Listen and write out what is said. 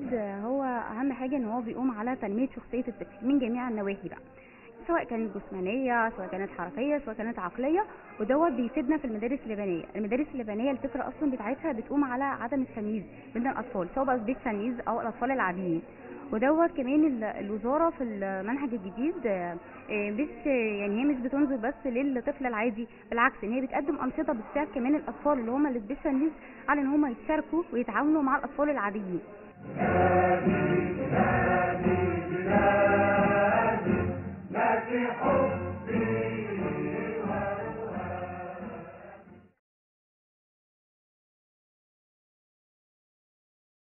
الجديد هو اهم حاجه ان هو بيقوم على تنميه شخصيه الطفل من جميع النواحي بقى سواء كانت جسمانيه سواء كانت حركيه سواء كانت عقليه ودوت بيفيدنا في المدارس اللبنانيه المدارس اللبنانيه الفكره اصلا بتاعتها بتقوم على عدم التمييز بين الاطفال سواء بقى بالتمييز او الاطفال العاديين ودوت كمان ال- الوزاره في المنهج الجديد آه، آه، مش يعني هي مش بتنظر بس للطفل العادي بالعكس ان هي بتقدم انشطه بتساعد كمان الاطفال اللي هم السبيشال نيدز على ان هم يتشاركوا ويتعاونوا مع الاطفال العاديين